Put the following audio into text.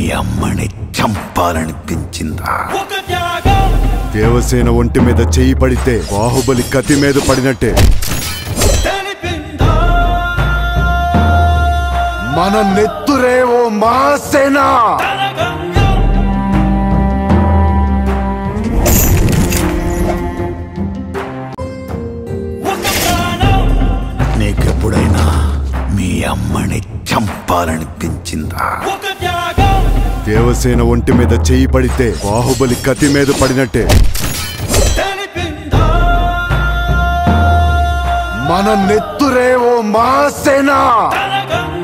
అమ్మని చంపాలనిపించిందా ఒక త్యాగం దేవసేన ఒంటి మీద చెయ్యి పడితే బాహుబలి కత్తి మీద పడినట్టే తెలిపిందా మన నెత్తురే ఓ మాసేన తన గమ్యం ఒక ప్రాణం నీకెప్పుడైనా మీ అమ్మని చంపాలనిపించిందా ఒక త్యాగం దేవసేన ఒంటి మీద చెయ్యి పడితే బాహుబలి కత్తి మీద పడినట్టే తెలిపిందా మన నెత్తురే ఓ మాసేన తన గమ్యం